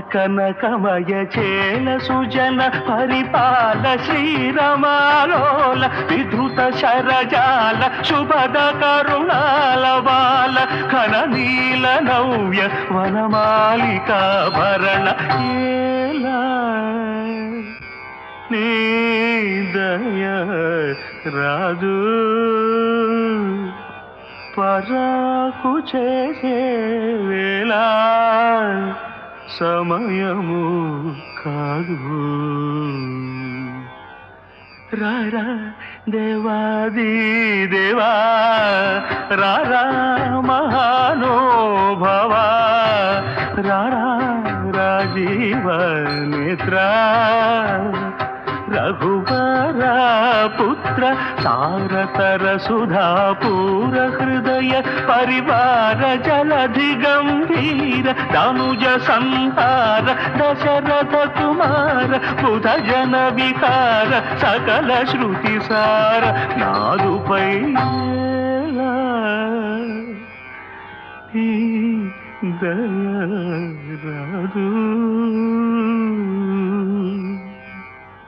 కనకమయ చేల సుజన పరిపాల శ్రీరమాలోల విధృత శరజాల శుభద కరుణాల బాల ఘన నీల నవ్య వనమాలికా భరణ ఏలా నీ దయ రాజు పరాకు చేసే వేళ సమయము కాదు రారా దేవాది దేవా రారా మహానోభవా రారా రాజీవ నేత్రా రఘువర పుత్ర సారతర సుధాపూర హృదయ పరివార జలధి గంభీర ధనుజ సంహార దశరథ కుమార బుధ జన విహార సకల శృతి సార నాదుపై ఏలా ఈ దయ రాదు